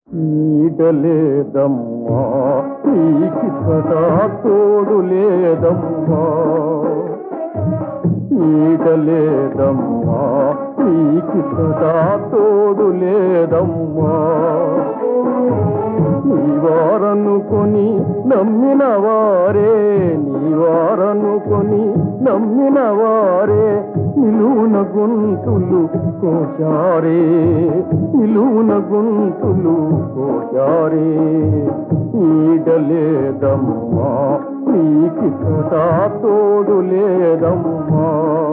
నీడలేదమ్మా నీకి సదా తోడు లేదమ్మా నీడలేదమ్మా నీకి సదా తోడు లేదమ్మా నీవారనుకొని నమ్మిన వారే నీవారనుకొని నమ్మిన వారే నిలువున గొంతులు కోశారే నిలువున గొంతులు కోశారే నీడలేదమ్మా నీకి సదా తోడు లేదమ్మా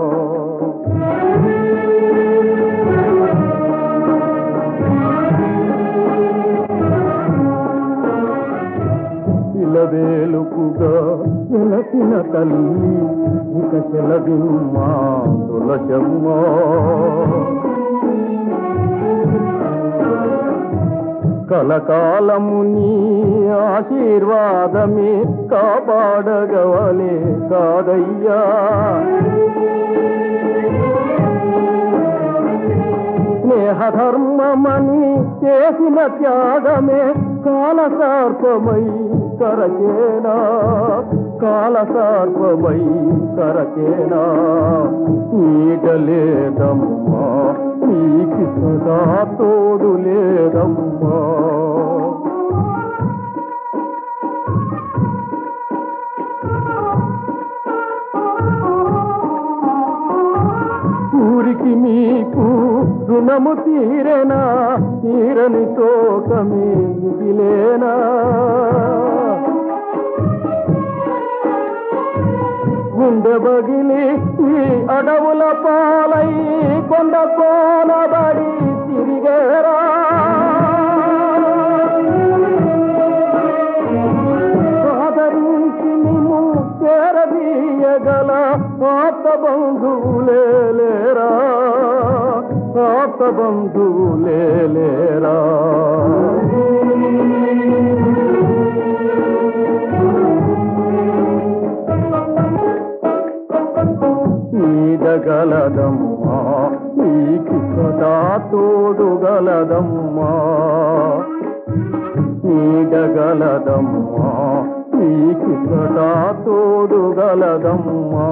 ఇలవేలుకుగా వెలసిన తల్లి ఇక సెలవిమ్మా తులసమ్మా కలకాలము నీ ఆశీర్వాదమే కాపాడగవలే కాదయ్యా స్నేహధర్మమని చేసిన త్యాగమే కాలసార్పమై కరచేనా కాలసార్పమై కరచేనా నీడలేదమ్మా నీకి సదా తోడు లేదమ్మా ఊరికి మీకు రుణము తీరేనా తీరని తోకమే మిగిలేనా గుండె బగిలి ఈ అడవుల పాలై కొండ కోనబడి తిరిగేరా ఆదరించి నిన్ను చేరదీయగల ఆప్త బంధువులే లేరా ఆప్త బంధువులే లేరా నీడగలదమ్మా నీకి సదా తోడుగలదమ్మా నీడగలదమ్మా నీకి సదా తోడుగలదమ్మా